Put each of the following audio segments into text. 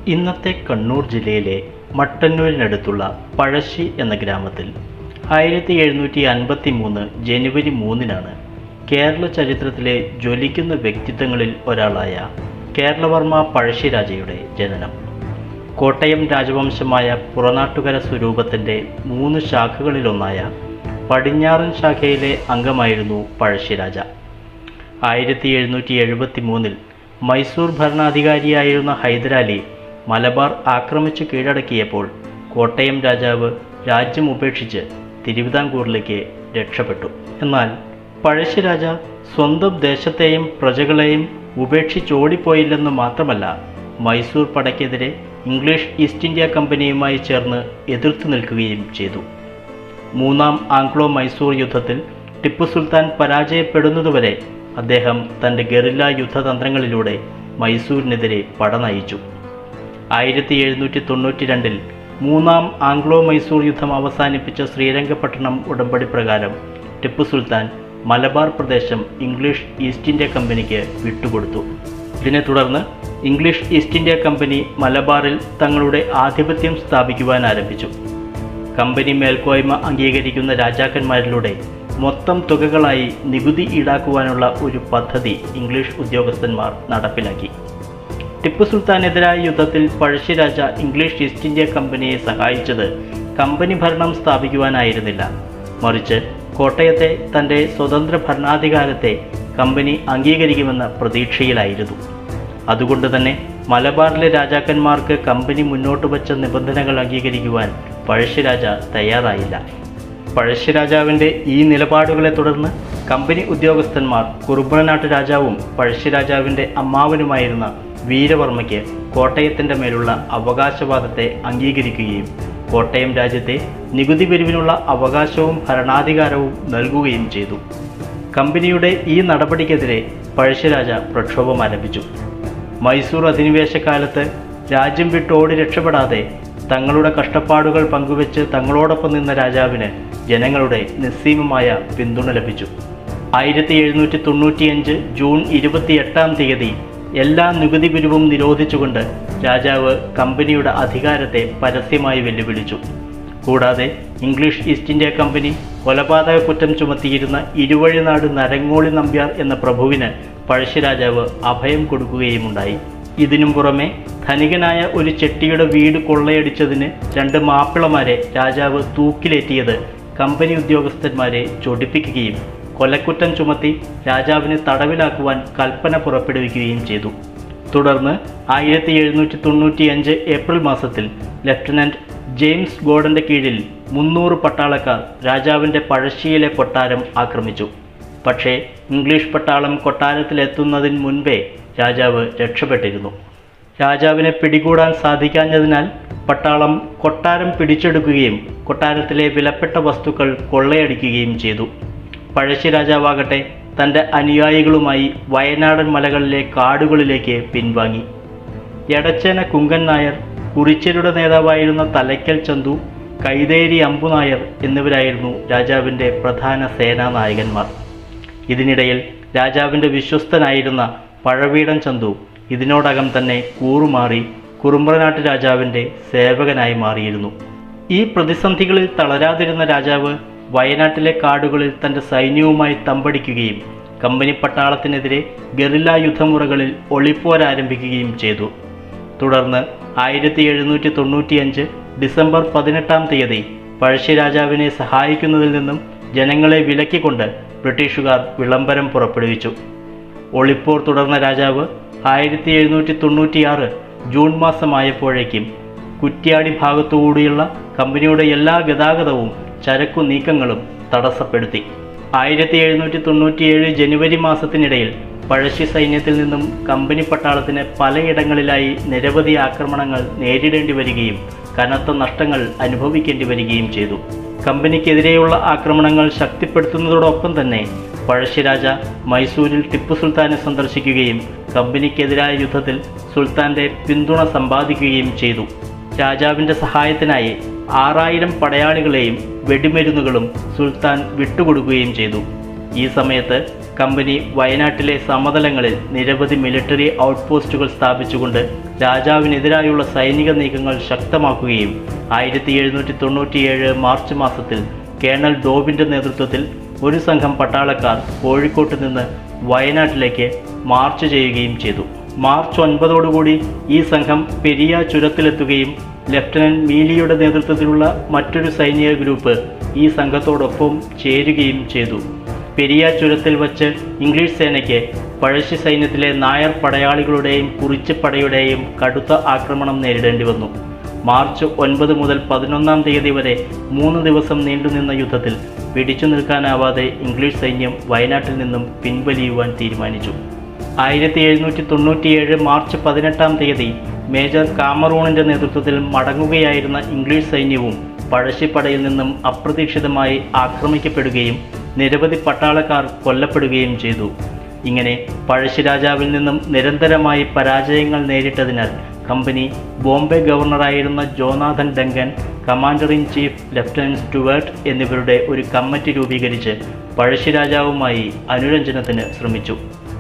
ഇന്നത്തെ കണ്ണൂർ ജില്ലയിലെ മട്ടന്നൂരിനടുത്തുള്ള പഴശ്ശി എന്ന ഗ്രാമത്തിൽ ആയിരത്തി എഴുന്നൂറ്റി അൻപത്തി മൂന്ന് ജനുവരി മൂന്നിനാണ് കേരള ചരിത്രത്തിലെ ജ്വലിക്കുന്ന വ്യക്തിത്വങ്ങളിൽ ഒരാളായ കേരളവർമ്മ പഴശ്ശിരാജയുടെ ജനനം കോട്ടയം രാജവംശമായ പുറനാട്ടുകര സ്വരൂപത്തിൻ്റെ മൂന്ന് ശാഖകളിലൊന്നായ പടിഞ്ഞാറൻ ശാഖയിലെ അംഗമായിരുന്നു പഴശ്ശിരാജ ആയിരത്തി എഴുന്നൂറ്റി എഴുപത്തി മൂന്നിൽ മൈസൂർ ഭരണാധികാരിയായിരുന്ന ഹൈദരാലി മലബാർ ആക്രമിച്ചു കീഴടക്കിയപ്പോൾ കോട്ടയം രാജാവ് രാജ്യം ഉപേക്ഷിച്ച് തിരുവിതാംകൂറിലേക്ക് രക്ഷപ്പെട്ടു എന്നാൽ പഴശ്ശിരാജ സ്വന്തം ദേശത്തെയും പ്രജകളെയും ഉപേക്ഷിച്ചോടിപ്പോയില്ലെന്ന് മാത്രമല്ല മൈസൂർ പടയ്ക്കെതിരെ ഇംഗ്ലീഷ് ഈസ്റ്റ് ഇന്ത്യ കമ്പനിയുമായി ചേർന്ന് എതിർത്തു നിൽക്കുകയും ചെയ്തു മൂന്നാം ആംഗ്ലോ മൈസൂർ യുദ്ധത്തിൽ ടിപ്പു സുൽത്താൻ പരാജയപ്പെടുന്നതുവരെ അദ്ദേഹം തൻ്റെ ഗറില്ല യുദ്ധതന്ത്രങ്ങളിലൂടെ മൈസൂരിനെതിരെ പട നയിച്ചു ആയിരത്തി എഴുന്നൂറ്റി തൊണ്ണൂറ്റി രണ്ടിൽ മൂന്നാം ആംഗ്ലോ മൈസൂർ യുദ്ധം അവസാനിപ്പിച്ച ശ്രീരംഗപട്ടണം ഉടമ്പടി പ്രകാരം ടിപ്പു സുൽത്താൻ മലബാർ പ്രദേശം ഇംഗ്ലീഷ് ഈസ്റ്റ് ഇന്ത്യ കമ്പനിക്ക് വിട്ടുകൊടുത്തു ഇതിനെ തുടർന്ന് ഇംഗ്ലീഷ് ഈസ്റ്റ് ഇന്ത്യ കമ്പനി മലബാറിൽ തങ്ങളുടെ ആധിപത്യം സ്ഥാപിക്കുവാൻ ആരംഭിച്ചു കമ്പനി മേൽക്കോയ്മ അംഗീകരിക്കുന്ന രാജാക്കന്മാരിലൂടെ മൊത്തം തുകകളായി നികുതി ഈടാക്കുവാനുള്ള ഒരു പദ്ധതി ഇംഗ്ലീഷ് ഉദ്യോഗസ്ഥന്മാർ നടപ്പിലാക്കി ടിപ്പു സുൽത്താനെതിരായ യുദ്ധത്തിൽ പഴശ്ശിരാജ ഇംഗ്ലീഷ് ഈസ്റ്റ് ഇന്ത്യ കമ്പനിയെ സഹായിച്ചത് കമ്പനി ഭരണം സ്ഥാപിക്കുവാനായിരുന്നില്ല മറിച്ച് കോട്ടയത്തെ തൻ്റെ സ്വതന്ത്ര ഭരണാധികാരത്തെ കമ്പനി അംഗീകരിക്കുമെന്ന പ്രതീക്ഷയിലായിരുന്നു അതുകൊണ്ട് തന്നെ മലബാറിലെ രാജാക്കന്മാർക്ക് കമ്പനി മുന്നോട്ട് വച്ച നിബന്ധനകൾ അംഗീകരിക്കുവാൻ പഴശ്ശിരാജ തയ്യാറായില്ല പഴശ്ശിരാജാവിൻ്റെ ഈ നിലപാടുകളെ തുടർന്ന് കമ്പനി ഉദ്യോഗസ്ഥന്മാർ കുറുമ്പനാട്ട് രാജാവും പഴശ്ശിരാജാവിൻ്റെ അമ്മാവനുമായിരുന്ന വീരവർമ്മയ്ക്ക് കോട്ടയത്തിൻ്റെ മേലുള്ള അവകാശവാദത്തെ അംഗീകരിക്കുകയും കോട്ടയം രാജ്യത്തെ നികുതി പിരിവിനുള്ള അവകാശവും ഭരണാധികാരവും നൽകുകയും ചെയ്തു കമ്പനിയുടെ ഈ നടപടിക്കെതിരെ പഴശ്ശിരാജ പ്രക്ഷോഭം ആരംഭിച്ചു മൈസൂർ അധിനിവേശകാലത്ത് രാജ്യം വിട്ടോടി രക്ഷപ്പെടാതെ തങ്ങളുടെ കഷ്ടപ്പാടുകൾ പങ്കുവെച്ച് തങ്ങളോടൊപ്പം നിന്ന രാജാവിന് ജനങ്ങളുടെ നിസ്സീമമായ പിന്തുണ ലഭിച്ചു ആയിരത്തി എഴുന്നൂറ്റി തൊണ്ണൂറ്റിയഞ്ച് ജൂൺ ഇരുപത്തിയെട്ടാം തീയതി എല്ലാ നികുതി പിരിവും നിരോധിച്ചുകൊണ്ട് രാജാവ് കമ്പനിയുടെ അധികാരത്തെ പരസ്യമായി വെല്ലുവിളിച്ചു കൂടാതെ ഇംഗ്ലീഷ് ഈസ്റ്റ് ഇന്ത്യ കമ്പനി കൊലപാതക കുറ്റം ചുമത്തിയിരുന്ന ഇരുവഴിനാട് നരങ്ങോളി നമ്പ്യാർ എന്ന പ്രഭുവിന് പഴശ്ശിരാജാവ് അഭയം കൊടുക്കുകയുമുണ്ടായി ഇതിനും പുറമെ ധനികനായ ഒരു ചെട്ടിയുടെ വീട് കൊള്ളയടിച്ചതിന് രണ്ട് മാപ്പിളമാരെ രാജാവ് തൂക്കിലേറ്റിയത് കമ്പനി ഉദ്യോഗസ്ഥന്മാരെ ചൊടിപ്പിക്കുകയും കൊലക്കുറ്റം ചുമത്തി രാജാവിനെ തടവിലാക്കുവാൻ കൽപ്പന പുറപ്പെടുവിക്കുകയും ചെയ്തു തുടർന്ന് ആയിരത്തി എഴുന്നൂറ്റി തൊണ്ണൂറ്റിയഞ്ച് ഏപ്രിൽ മാസത്തിൽ ലഫ്റ്റനന്റ് ജെയിംസ് ഗോർഡന്റെ കീഴിൽ മുന്നൂറ് പട്ടാളക്കാർ രാജാവിൻ്റെ പഴശ്ശിയിലെ കൊട്ടാരം ആക്രമിച്ചു പക്ഷേ ഇംഗ്ലീഷ് പട്ടാളം കൊട്ടാരത്തിലെത്തുന്നതിന് മുൻപേ രാജാവ് രക്ഷപ്പെട്ടിരുന്നു രാജാവിനെ പിടികൂടാൻ സാധിക്കാഞ്ഞതിനാൽ പട്ടാളം കൊട്ടാരം പിടിച്ചെടുക്കുകയും കൊട്ടാരത്തിലെ വിലപ്പെട്ട വസ്തുക്കൾ കൊള്ളയടിക്കുകയും ചെയ്തു പഴശ്ശി രാജാവാകട്ടെ തൻ്റെ അനുയായികളുമായി വയനാടൻ മലകളിലെ കാടുകളിലേക്ക് പിൻവാങ്ങി എടച്ചേന കുങ്കൻ നായർ കുറിച്യരുടെ നേതാവായിരുന്ന തലയ്ക്കൽ ചന്തു കൈതേരി അമ്പുനായർ എന്നിവരായിരുന്നു രാജാവിൻ്റെ പ്രധാന സേനാ നായകന്മാർ ഇതിനിടയിൽ രാജാവിൻ്റെ വിശ്വസ്തനായിരുന്ന പഴവീടൻ ചന്തു ഇതിനോടകം തന്നെ കൂറുമാറി കുറുമ്പ്രനാട്ട് രാജാവിൻ്റെ സേവകനായി മാറിയിരുന്നു ഈ പ്രതിസന്ധികളിൽ തളരാതിരുന്ന രാജാവ് വയനാട്ടിലെ കാടുകളിൽ തൻ്റെ സൈന്യവുമായി തമ്പടിക്കുകയും കമ്പനി പട്ടാളത്തിനെതിരെ ഗറില്ല യുദ്ധമുറകളിൽ ഒളിപ്പോരാരംഭിക്കുകയും ചെയ്തു തുടർന്ന് ആയിരത്തി എഴുന്നൂറ്റി തൊണ്ണൂറ്റിയഞ്ച് ഡിസംബർ പതിനെട്ടാം തീയതി പഴശ്ശിരാജാവിനെ സഹായിക്കുന്നതിൽ നിന്നും ജനങ്ങളെ വിലക്കിക്കൊണ്ട് ബ്രിട്ടീഷുകാർ വിളംബരം പുറപ്പെടുവിച്ചു ഒളിപ്പോർ തുടർന്ന രാജാവ് ആയിരത്തി എഴുന്നൂറ്റി തൊണ്ണൂറ്റിയാറ് ജൂൺ മാസമായപ്പോഴേക്കും കുറ്റ്യാടി ഭാഗത്തുകൂടിയുള്ള കമ്പനിയുടെ എല്ലാ ഗതാഗതവും ചരക്കു നീക്കങ്ങളും തടസ്സപ്പെടുത്തി ആയിരത്തി എഴുന്നൂറ്റി തൊണ്ണൂറ്റിയേഴ് ജനുവരി മാസത്തിനിടയിൽ പഴശ്ശി സൈന്യത്തിൽ നിന്നും കമ്പനി പട്ടാളത്തിന് പലയിടങ്ങളിലായി നിരവധി ആക്രമണങ്ങൾ നേരിടേണ്ടി വരികയും കനത്ത നഷ്ടങ്ങൾ അനുഭവിക്കേണ്ടി വരികയും ചെയ്തു കമ്പനിക്കെതിരെയുള്ള ആക്രമണങ്ങൾ ശക്തിപ്പെടുത്തുന്നതോടൊപ്പം തന്നെ പഴശ്ശിരാജ മൈസൂരിൽ ടിപ്പു സുൽത്താനെ സന്ദർശിക്കുകയും കമ്പനിക്കെതിരായ യുദ്ധത്തിൽ സുൽത്താൻ്റെ പിന്തുണ സമ്പാദിക്കുകയും ചെയ്തു രാജാവിൻ്റെ സഹായത്തിനായി ആറായിരം പടയാളികളെയും വെടിമരുന്നുകളും സുൽത്താൻ വിട്ടുകൊടുക്കുകയും ചെയ്തു ഈ സമയത്ത് കമ്പനി വയനാട്ടിലെ സമതലങ്ങളിൽ നിരവധി മിലിറ്ററി ഔട്ട്പോസ്റ്റുകൾ സ്ഥാപിച്ചുകൊണ്ട് രാജാവിനെതിരായുള്ള സൈനിക നീക്കങ്ങൾ ശക്തമാക്കുകയും ആയിരത്തി എഴുന്നൂറ്റി തൊണ്ണൂറ്റിയേഴ് മാർച്ച് മാസത്തിൽ കേണൽ ഡോബിൻ്റെ നേതൃത്വത്തിൽ ഒരു സംഘം പട്ടാളക്കാർ കോഴിക്കോട്ട് നിന്ന് വയനാട്ടിലേക്ക് മാർച്ച് ചെയ്യുകയും ചെയ്തു മാർച്ച് ഒൻപതോടുകൂടി ഈ സംഘം പെരിയ ചുരത്തിലെത്തുകയും ലഫ്റ്റനന്റ് മീലിയുടെ നേതൃത്വത്തിലുള്ള മറ്റൊരു സൈനിക ഗ്രൂപ്പ് ഈ സംഘത്തോടൊപ്പം ചേരുകയും ചെയ്തു പെരിയ ചുരത്തിൽ വച്ച് ഇംഗ്ലീഷ് സേനയ്ക്ക് പഴശ്ശി സൈന്യത്തിലെ നായർ പടയാളികളുടെയും കുറിച്ചിപ്പടയുടെയും കടുത്ത ആക്രമണം നേരിടേണ്ടി വന്നു മാർച്ച് ഒൻപത് മുതൽ പതിനൊന്നാം തീയതി വരെ മൂന്ന് ദിവസം നീണ്ടുനിന്ന യുദ്ധത്തിൽ പിടിച്ചു നിൽക്കാനാവാതെ ഇംഗ്ലീഷ് സൈന്യം വയനാട്ടിൽ നിന്നും പിൻവലിയുവാൻ തീരുമാനിച്ചു ആയിരത്തി എഴുന്നൂറ്റി തൊണ്ണൂറ്റിയേഴ് മാർച്ച് പതിനെട്ടാം തീയതി മേജർ കാമറൂണിൻ്റെ നേതൃത്വത്തിൽ മടങ്ങുകയായിരുന്ന ഇംഗ്ലീഷ് സൈന്യവും പഴശ്ശിപ്പടയിൽ നിന്നും അപ്രതീക്ഷിതമായി ആക്രമിക്കപ്പെടുകയും നിരവധി പട്ടാളക്കാർ കൊല്ലപ്പെടുകയും ചെയ്തു ഇങ്ങനെ പഴശ്ശിരാജാവിൽ നിന്നും നിരന്തരമായി പരാജയങ്ങൾ നേരിട്ടതിനാൽ കമ്പനി ബോംബെ ഗവർണറായിരുന്ന Jonathan Duncan commander in chief lieutenant Stuart എന്നിവരുടെ ഒരു കമ്മിറ്റി രൂപീകരിച്ച് പഴശ്ശിരാജാവുമായി അനുരഞ്ജനത്തിന് ശ്രമിച്ചു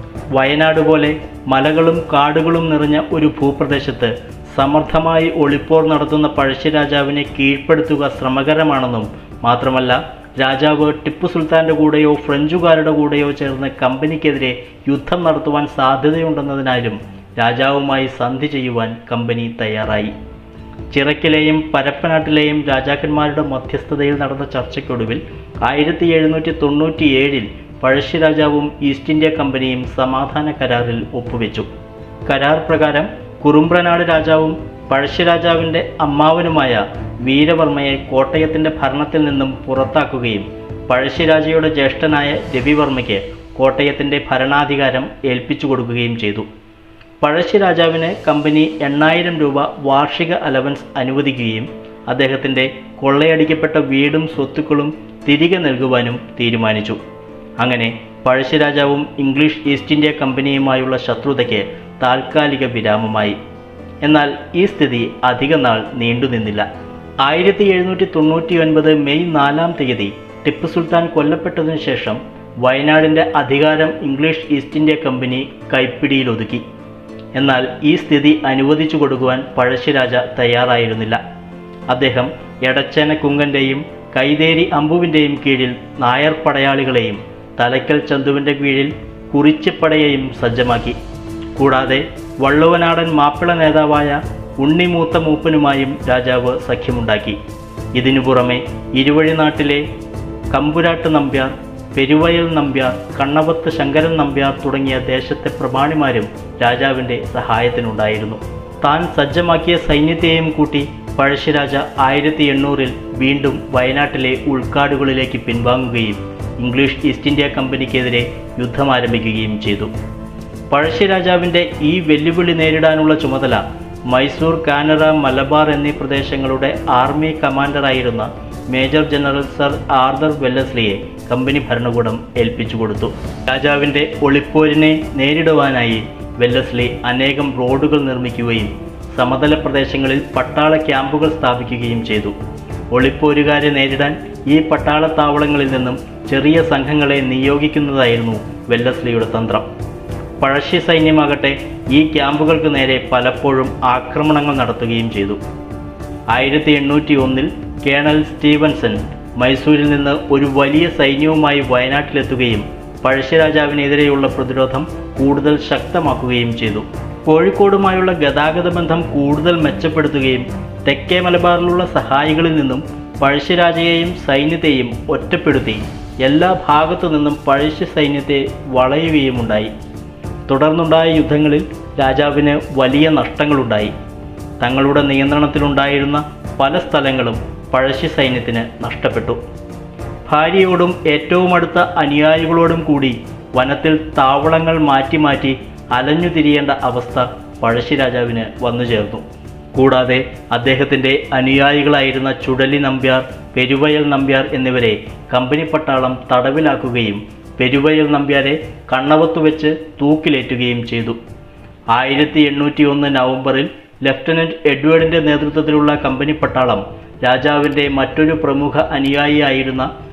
വയനാട് പോലെ മലകളും കാടുകളും നിറഞ്ഞ ഒരു ഭൂപ്രദേശത്ത് സമർത്ഥമായി ഒളിപ്പോർ നടത്തുന്ന പഴശ്ശിരാജാവിനെ കീഴ്പ്പെടുത്തുക ശ്രമകരമാണെന്നും മാത്രമല്ല രാജാവ് ടിപ്പു സുൽത്താൻ്റെ കൂടെയോ ഫ്രഞ്ചുകാരുടെ കൂടെയോ ചേർന്ന് കമ്പനിക്കെതിരെ യുദ്ധം നടത്തുവാൻ സാധ്യതയുണ്ടെന്നതിനാലും രാജാവുമായി സന്ധി ചെയ്യുവാൻ കമ്പനി തയ്യാറായി ചിറക്കിലെയും പരപ്പനാട്ടിലെയും രാജാക്കന്മാരുടെ മധ്യസ്ഥതയിൽ നടന്ന ചർച്ചയ്ക്കൊടുവിൽ ആയിരത്തി എഴുന്നൂറ്റി തൊണ്ണൂറ്റി ഏഴിൽ പഴശ്ശിരാജാവും ഈസ്റ്റ് ഇന്ത്യ കമ്പനിയും സമാധാന കരാറിൽ ഒപ്പുവെച്ചു കരാർ പ്രകാരം കുറുമ്പ്രനാട് രാജാവും പഴശ്ശിരാജാവിൻ്റെ അമ്മാവനുമായ വീരവർമ്മയെ കോട്ടയത്തിൻ്റെ ഭരണത്തിൽ നിന്നും പുറത്താക്കുകയും പഴശ്ശിരാജയുടെ ജ്യേഷ്ഠനായ രവിവർമ്മയ്ക്ക് കോട്ടയത്തിൻ്റെ ഭരണാധികാരം ഏൽപ്പിച്ചു കൊടുക്കുകയും ചെയ്തു പഴശ്ശിരാജാവിന് കമ്പനി എണ്ണായിരം രൂപ വാർഷിക അലവൻസ് അനുവദിക്കുകയും അദ്ദേഹത്തിൻ്റെ കൊള്ളയടിക്കപ്പെട്ട വീടും സ്വത്തുക്കളും തിരികെ നൽകുവാനും തീരുമാനിച്ചു അങ്ങനെ പഴശ്ശിരാജാവും ഇംഗ്ലീഷ് ഈസ്റ്റ് ഇന്ത്യ കമ്പനിയുമായുള്ള ശത്രുതയ്ക്ക് താൽക്കാലിക വിരാമമായി എന്നാൽ ഈ സ്ഥിതി അധിക നാൾ നീണ്ടുനിന്നില്ല ആയിരത്തി എഴുന്നൂറ്റി തൊണ്ണൂറ്റി ഒൻപത് മെയ് നാലാം തീയതി ടിപ്പു സുൽത്താൻ കൊല്ലപ്പെട്ടതിനു ശേഷം വയനാടിൻ്റെ അധികാരം ഇംഗ്ലീഷ് ഈസ്റ്റ് ഇന്ത്യ കമ്പനി കൈപ്പിടിയിലൊതുക്കി എന്നാൽ ഈ സ്ഥിതി അനുവദിച്ചു കൊടുക്കുവാൻ പഴശ്ശിരാജ തയ്യാറായിരുന്നില്ല അദ്ദേഹം എടച്ചേന കുങ്കൻ്റെയും കൈതേരി അമ്പുവിൻ്റെയും കീഴിൽ നായർ പടയാളികളെയും തലയ്ക്കൽ ചന്തുവിൻ്റെ കീഴിൽ കുറിച്ചിപ്പടയെയും സജ്ജമാക്കി കൂടാതെ വള്ളുവനാടൻ മാപ്പിള നേതാവായ ഉണ്ണിമൂത്ത മൂപ്പനുമായും രാജാവ് സഖ്യമുണ്ടാക്കി ഇതിനു പുറമെ ഇരുവഴിനാട്ടിലെ കമ്പുരാട്ട് നമ്പ്യാർ പെരുവയൽ നമ്പ്യാർ കണ്ണവത്ത് ശങ്കരൻ നമ്പ്യാർ തുടങ്ങിയ ദേശത്തെ പ്രമാണിമാരും രാജാവിൻ്റെ സഹായത്തിനുണ്ടായിരുന്നു താൻ സജ്ജമാക്കിയ സൈന്യത്തെയും കൂട്ടി പഴശ്ശിരാജ ആയിരത്തി എണ്ണൂറിൽ വീണ്ടും വയനാട്ടിലെ ഉൾക്കാടുകളിലേക്ക് പിൻവാങ്ങുകയും ഇംഗ്ലീഷ് ഈസ്റ്റ് ഇന്ത്യ കമ്പനിക്കെതിരെ യുദ്ധം ആരംഭിക്കുകയും ചെയ്തു പഴശ്ശിരാജാവിൻ്റെ ഈ വെല്ലുവിളി നേരിടാനുള്ള ചുമതല മൈസൂർ കാനറ മലബാർ എന്നീ പ്രദേശങ്ങളുടെ ആർമി കമാൻഡറായിരുന്ന മേജർ ജനറൽ സർ ആർദർ വെല്ലസ്ലിയെ കമ്പനി ഭരണകൂടം ഏൽപ്പിച്ചു കൊടുത്തു രാജാവിൻ്റെ ഒളിപ്പോരിനെ നേരിടുവാനായി വെല്ലസ്ലി അനേകം റോഡുകൾ നിർമ്മിക്കുകയും സമതല പ്രദേശങ്ങളിൽ പട്ടാള ക്യാമ്പുകൾ സ്ഥാപിക്കുകയും ചെയ്തു ഒളിപ്പോരുകാരെ നേരിടാൻ ഈ പട്ടാള താവളങ്ങളിൽ നിന്നും ചെറിയ സംഘങ്ങളെ നിയോഗിക്കുന്നതായിരുന്നു വെല്ലസ്ലിയുടെ തന്ത്രം പഴശ്ശി സൈന്യമാകട്ടെ ഈ ക്യാമ്പുകൾക്ക് നേരെ പലപ്പോഴും ആക്രമണങ്ങൾ നടത്തുകയും ചെയ്തു ആയിരത്തി എണ്ണൂറ്റി ഒന്നിൽ കേണൽ സ്റ്റീവൻസൺ മൈസൂരിൽ നിന്ന് ഒരു വലിയ സൈന്യവുമായി വയനാട്ടിലെത്തുകയും പഴശ്ശിരാജാവിനെതിരെയുള്ള പ്രതിരോധം കൂടുതൽ ശക്തമാക്കുകയും ചെയ്തു കോഴിക്കോടുമായുള്ള ഗതാഗത ബന്ധം കൂടുതൽ മെച്ചപ്പെടുത്തുകയും തെക്കേ മലബാറിലുള്ള സഹായികളിൽ നിന്നും പഴശ്ശിരാജയെയും സൈന്യത്തെയും ഒറ്റപ്പെടുത്തി എല്ലാ ഭാഗത്തു നിന്നും പഴശ്ശി സൈന്യത്തെ വളയുകയുമുണ്ടായി തുടർന്നുണ്ടായ യുദ്ധങ്ങളിൽ രാജാവിന് വലിയ നഷ്ടങ്ങളുണ്ടായി തങ്ങളുടെ നിയന്ത്രണത്തിലുണ്ടായിരുന്ന പല സ്ഥലങ്ങളും പഴശ്ശി സൈന്യത്തിന് നഷ്ടപ്പെട്ടു ഭാര്യയോടും ഏറ്റവും അടുത്ത അനുയായികളോടും കൂടി വനത്തിൽ താവളങ്ങൾ മാറ്റി മാറ്റി അലഞ്ഞു തിരിയേണ്ട അവസ്ഥ പഴശ്ശി രാജാവിന് വന്നു ചേർന്നു കൂടാതെ അദ്ദേഹത്തിൻ്റെ അനുയായികളായിരുന്ന ചുടലി നമ്പ്യാർ പെരുവയൽ നമ്പ്യാർ എന്നിവരെ കമ്പനി പട്ടാളം തടവിലാക്കുകയും പെരുവയൽ നമ്പ്യാരെ കണ്ണവത്തു വെച്ച് തൂക്കിലേറ്റുകയും ചെയ്തു ആയിരത്തി എണ്ണൂറ്റി ഒന്ന് നവംബറിൽ ലഫ്റ്റനന്റ് എഡ്വേർഡിന്റെ നേതൃത്വത്തിലുള്ള കമ്പനി പട്ടാളം രാജാവിൻ്റെ മറ്റൊരു പ്രമുഖ അനുയായിയായിരുന്ന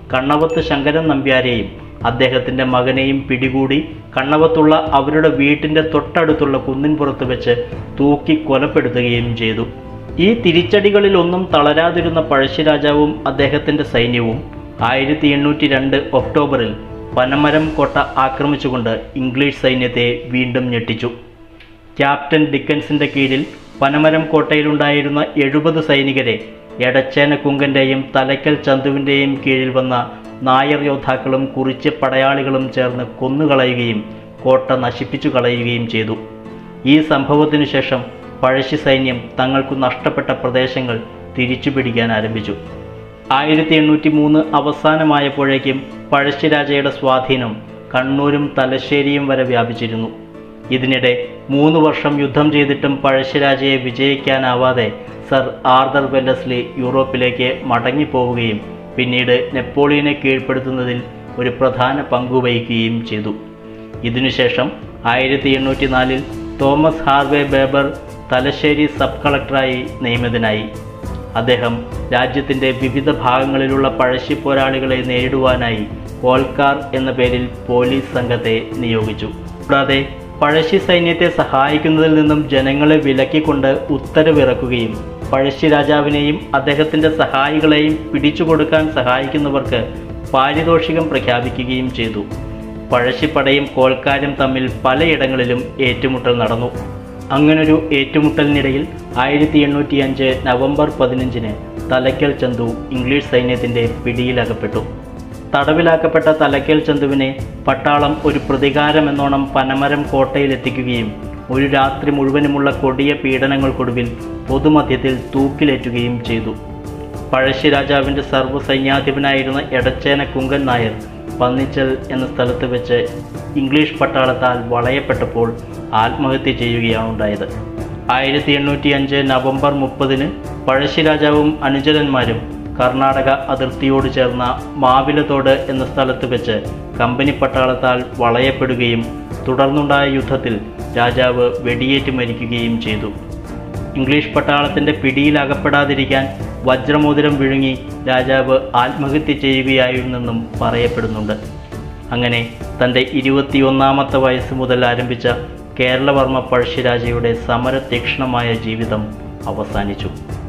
കണ്ണവത്ത് ശങ്കരൻ നമ്പ്യാരെയും അദ്ദേഹത്തിൻ്റെ മകനെയും പിടികൂടി കണ്ണവത്തുള്ള അവരുടെ വീട്ടിൻ്റെ തൊട്ടടുത്തുള്ള കുന്നിൻപുറത്ത് വെച്ച് തൂക്കി കൊലപ്പെടുത്തുകയും ചെയ്തു ഈ തിരിച്ചടികളിലൊന്നും തളരാതിരുന്ന പഴശ്ശിരാജാവും അദ്ദേഹത്തിൻ്റെ സൈന്യവും ആയിരത്തി എണ്ണൂറ്റി രണ്ട് ഒക്ടോബറിൽ പനമരം കോട്ട ആക്രമിച്ചുകൊണ്ട് ഇംഗ്ലീഷ് സൈന്യത്തെ വീണ്ടും ഞെട്ടിച്ചു ക്യാപ്റ്റൻ ഡിക്കൻസിൻ്റെ കീഴിൽ പനമരം കോട്ടയിലുണ്ടായിരുന്ന എഴുപത് സൈനികരെ എടച്ചേന കുങ്കൻ്റെയും തലയ്ക്കൽ ചന്തുവിൻ്റെയും കീഴിൽ വന്ന നായർ യോദ്ധാക്കളും കുറിച്ച് പടയാളികളും ചേർന്ന് കൊന്നുകളയുകയും കോട്ട നശിപ്പിച്ചു കളയുകയും ചെയ്തു ഈ സംഭവത്തിനു ശേഷം പഴശ്ശി സൈന്യം തങ്ങൾക്കു നഷ്ടപ്പെട്ട പ്രദേശങ്ങൾ തിരിച്ചുപിടിക്കാൻ ആരംഭിച്ചു ആയിരത്തി എണ്ണൂറ്റി മൂന്ന് അവസാനമായപ്പോഴേക്കും പഴശ്ശിരാജയുടെ സ്വാധീനം കണ്ണൂരും തലശ്ശേരിയും വരെ വ്യാപിച്ചിരുന്നു ഇതിനിടെ മൂന്ന് വർഷം യുദ്ധം ചെയ്തിട്ടും പഴശ്ശിരാജയെ വിജയിക്കാനാവാതെ സർ ആർദർ വെല്ലസ്ലി യൂറോപ്പിലേക്ക് മടങ്ങിപ്പോവുകയും പിന്നീട് നെപ്പോളിയനെ കീഴ്പ്പെടുത്തുന്നതിൽ ഒരു പ്രധാന പങ്കുവഹിക്കുകയും ചെയ്തു ഇതിനുശേഷം ആയിരത്തി എണ്ണൂറ്റി നാലിൽ Thomas Harvey Baber Thalassery sub കളക്ടറായി നിയമിതനായി അദ്ദേഹം രാജ്യത്തിൻ്റെ വിവിധ ഭാഗങ്ങളിലുള്ള പഴശ്ശി പോരാളികളെ നേരിടുവാനായി കോൽക്കാർ എന്ന പേരിൽ പോലീസ് സംഘത്തെ നിയോഗിച്ചു കൂടാതെ പഴശ്ശി സൈന്യത്തെ സഹായിക്കുന്നതിൽ നിന്നും ജനങ്ങളെ വിലക്കിക്കൊണ്ട് ഉത്തരവിറക്കുകയും പഴശ്ശി രാജാവിനെയും അദ്ദേഹത്തിൻ്റെ സഹായികളെയും പിടിച്ചുകൊടുക്കാൻ സഹായിക്കുന്നവർക്ക് പാരിതോഷികം പ്രഖ്യാപിക്കുകയും ചെയ്തു പഴശ്ശിപ്പടയും കോൽക്കാരും തമ്മിൽ പലയിടങ്ങളിലും ഏറ്റുമുട്ടൽ നടന്നു അങ്ങനൊരു ഏറ്റുമുട്ടലിനിടയിൽ ആയിരത്തി എണ്ണൂറ്റി അഞ്ച് നവംബർ പതിനഞ്ചിന് തലയ്ക്കൽ ചന്തു ഇംഗ്ലീഷ് സൈന്യത്തിൻ്റെ പിടിയിലകപ്പെട്ടു തടവിലാക്കപ്പെട്ട തലയ്ക്കൽ ചന്തുവിനെ പട്ടാളം ഒരു പ്രതികാരമെന്നോണം പനമരം കോട്ടയിലെത്തിക്കുകയും ഒരു രാത്രി മുഴുവനുമുള്ള കൊടിയ പീഡനങ്ങൾക്കൊടുവിൽ പൊതുമധ്യത്തിൽ തൂക്കിലേറ്റുകയും ചെയ്തു പഴശ്ശി രാജാവിൻ്റെ സർവ്വസൈന്യാധിപനായിരുന്ന എടച്ചേന കുങ്കൻ നായർ പന്നിച്ചൽ എന്ന സ്ഥലത്ത് വെച്ച് ഇംഗ്ലീഷ് പട്ടാളത്താൽ വളയപ്പെട്ടപ്പോൾ ആത്മഹത്യ ചെയ്യുകയാണ് ഉണ്ടായത് ആയിരത്തി എണ്ണൂറ്റി അഞ്ച് നവംബർ മുപ്പതിന് പഴശ്ശി രാജാവും അനുചരന്മാരും കർണാടക അതിർത്തിയോട് ചേർന്ന മാവിലത്തോട് എന്ന സ്ഥലത്ത് വെച്ച് കമ്പനി പട്ടാളത്താൽ വളയപ്പെടുകയും തുടർന്നുണ്ടായ യുദ്ധത്തിൽ രാജാവ് വെടിയേറ്റ് മരിക്കുകയും ചെയ്തു ഇംഗ്ലീഷ് പട്ടാളത്തിൻ്റെ പിടിയിലകപ്പെടാതിരിക്കാൻ വജ്രമോതിരം വിഴുങ്ങി രാജാവ് ആത്മഹത്യ ചെയ്യുകയായിരുന്നെന്നും പറയപ്പെടുന്നുണ്ട് അങ്ങനെ തൻ്റെ ഇരുപത്തിയൊന്നാമത്തെ വയസ്സ് മുതൽ ആരംഭിച്ച കേരളവർമ്മ പഴശ്ശിരാജയുടെ സമരതീക്ഷ്ണമായ ജീവിതം അവസാനിച്ചു